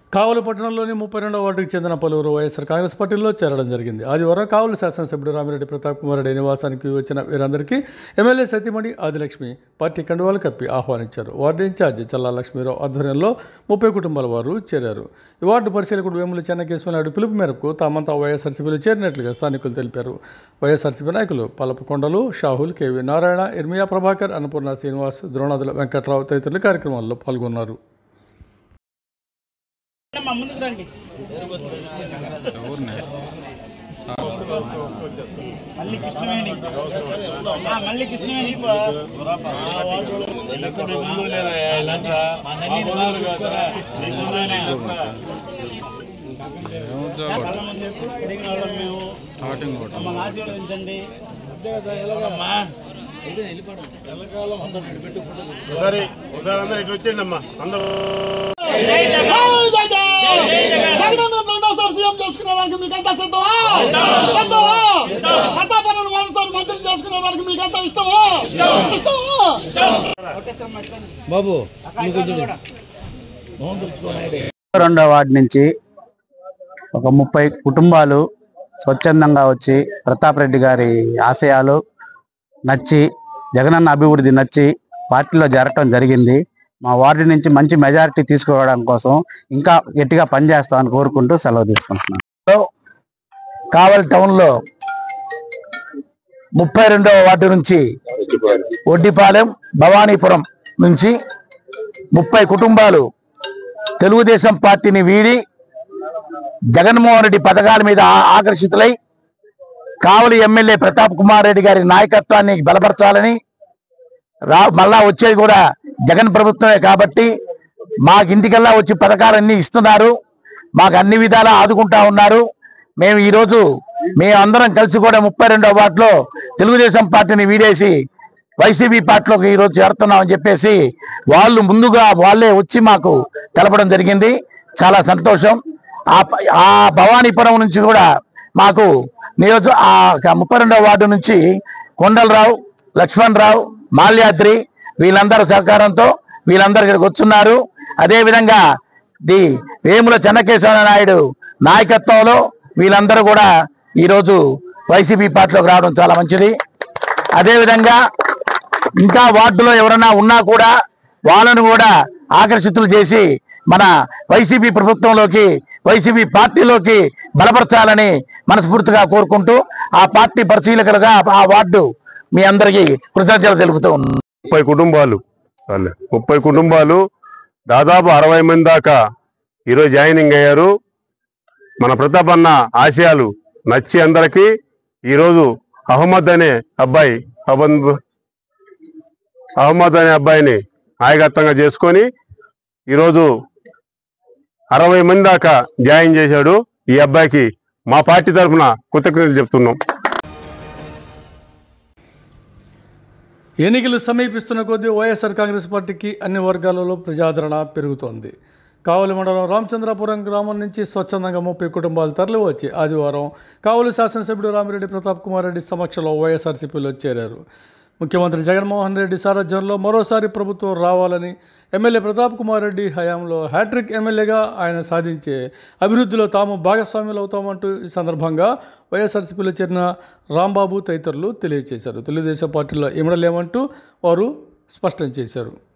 కావలి పట్టణంలోని ముప్పై రెండవ వార్డుకు చెందిన పలువురు వైఎస్ఆర్ కాంగ్రెస్ పార్టీలో చేరడం జరిగింది ఆదివారం కావలి శాసనసభ్యుడు రామిరెడ్డి ప్రతాప్ కుమార్ రెడ్డి నివాసానికి వచ్చిన వీరందరికీ ఎమ్మెల్యే సతీమణి ఆదిలక్ష్మి పార్టీ కండువాలు కప్పి ఆహ్వానించారు వార్డు ఇన్ఛార్జి చల్లా లక్ష్మీరావు ఆధ్వర్యంలో ముప్పై కుటుంబాల వారు చేరారు ఈ వార్డు పరిశీలకుడు వేముల చెన్నకేశ్వర నాయుడు పిలుపు మేరకు తామంతా వైఎస్ఆర్సీపీలో చేరినట్లుగా స్థానికులు తెలిపారు వైఎస్ఆర్సీపీ నాయకులు పలపకొండలు షాహుల్ కేవీ నారాయణ ఇర్మియా ప్రభాకర్ అన్నపూర్ణ శ్రీనివాస్ ద్రోణాదుల వెంకట్రావు తదితరులు కార్యక్రమాల్లో పాల్గొన్నారు అమ్మా, ముందుకు రండి మళ్ళీ కృష్ణవేణి ఆ, మళ్ళీ కృష్ణవేణి కళ్ళ ముందు చెప్పు, తిరిగిన వాళ్ళం మేము మమ్మల్ని ఆశీర్వదించండి అమ్మా. ఒకసారి ఒకసారి అందరు ఇటు వచ్చేయండి అమ్మా అందరూ రెండోసారి సీఎం చేసుకునేదానికి మీకంతా సిద్ధమా సిద్ధమా ప్రతాపనను మరోసారి మంత్రి చేసుకునేదానికి మీకంతా ఇష్టమా ఇష్టమా రెండో వార్డు నుంచి ఒక ముప్పై కుటుంబాలు స్వచ్ఛందంగా వచ్చి ప్రతాప్ రెడ్డి గారి ఆశయాలు నచ్చి జగనన్న అభివృద్ధి నచ్చి పార్టీలో చేరటం జరిగింది మా వార్డు నుంచి మంచి మెజారిటీ తీసుకురావడం కోసం ఇంకా గట్టిగా పనిచేస్తామని కోరుకుంటూ సెలవు తీసుకుంటున్నాను సో, కావలి టౌన్లో ముప్పై రెండవ వార్డు నుంచి ఒడ్డిపాలెం భవానీపురం నుంచి ముప్పై కుటుంబాలు తెలుగుదేశం పార్టీని వీడి జగన్మోహన్ రెడ్డి పథకాల మీద ఆ- ఆకర్షితులై కావలి ఎమ్మెల్యే ప్రతాప్ కుమార్ రెడ్డి గారి నాయకత్వాన్ని బలపరచాలని రా మళ్ళా వచ్చేది కూడా జగన్ ప్రభుత్వమే కాబట్టి మాకు ఇంటికల్లా వచ్చి పథకాలన్నీ ఇస్తున్నారు మాకు అన్ని విధాలా ఆదుకుంటా ఉన్నారు మేము ఈరోజు మేము అందరం కలిసి కూడా ముప్పై రెండో వార్డులో తెలుగుదేశం పార్టీని వీడేసి వైసీపీ పార్టీలోకి ఈరోజు చేరుతున్నామని చెప్పేసి వాళ్ళు ముందుగా వాళ్ళే వచ్చి మాకు తెలపడం జరిగింది చాలా సంతోషం ఆ ప- ఆ భవానీపురం నుంచి కూడా మాకు నియోజ ఆ ముప్పై రెండవ వార్డు నుంచి కొండలరావు లక్ష్మణ్ రావు మాల్యాద్రి వీళ్ళందరి సహకారంతో వీళ్ళందరూ ఇక్కడికి వచ్చున్నారు అదేవిధంగా ది వేముల చెన్నకేశవ నాయుడు నాయకత్వంలో వీళ్ళందరూ కూడా ఈరోజు వైసీపీ పార్టీలోకి రావడం చాలా మంచిది అదేవిధంగా ఇంకా వార్డులో ఎవరైనా ఉన్నా కూడా వాళ్ళను కూడా ఆకర్షితులు చేసి మన వైసీపీ ప్రభుత్వంలోకి వైసీపీ పార్టీలోకి బలపరచాలని మనస్ఫూర్తిగా కోరుకుంటూ ఆ పార్టీ పరిశీలకులుగా ఆ వార్డు మీ అందరికీ కృతజ్ఞతలు తెలుపుతూ ఉన్నాను ముప్పై కుటుంబాలు సర్లే ముప్పై కుటుంబాలు దాదాపు అరవై మంది దాకా ఈరోజు జాయినింగ్ అయ్యారు మన ప్రతాప్ అన్న ఆశయాలు నచ్చి అందరికీ ఈరోజు అహ్మద్ అనే అబ్బాయి అబంద్ అహ్మద్ అనే అబ్బాయిని నాయకత్వంగా చేసుకొని ఈరోజు అరవై మంది దాకా జాయిన్ చేశాడు ఈ అబ్బాయికి మా పార్టీ తరఫున కృతజ్ఞతలు చెప్తున్నాం ఎన్నికలు సమీపిస్తున్న కొద్దీ వైఎస్ఆర్ కాంగ్రెస్ పార్టీకి అన్ని వర్గాలలో ప్రజాదరణ పెరుగుతోంది కావలి మండలం రామచంద్రాపురం గ్రామం నుంచి స్వచ్ఛందంగా ముప్పై కుటుంబాలు తరలివచ్చి ఆదివారం కావలి శాసనసభ్యుడు రామిరెడ్డి ప్రతాప్ కుమార్ రెడ్డి సమక్షంలో వైఎస్ఆర్సీపీలో చేరారు ముఖ్యమంత్రి జగన్మోహన్ రెడ్డి సారథ్యంలో మరోసారి ప్రభుత్వం రావాలని ఎమ్మెల్యే ప్రతాప్ కుమార్ రెడ్డి హయాంలో హ్యాట్రిక్ ఎమ్మెల్యేగా ఆయన సాధించే అభివృద్ధిలో తాము భాగస్వాములు అవుతామంటూ ఈ సందర్భంగా వైఎస్ఆర్సీపీలో చేరిన రాంబాబు తదితరులు తెలియజేశారు తెలుగుదేశం పార్టీలో ఇమడలేమంటూ వారు స్పష్టం చేశారు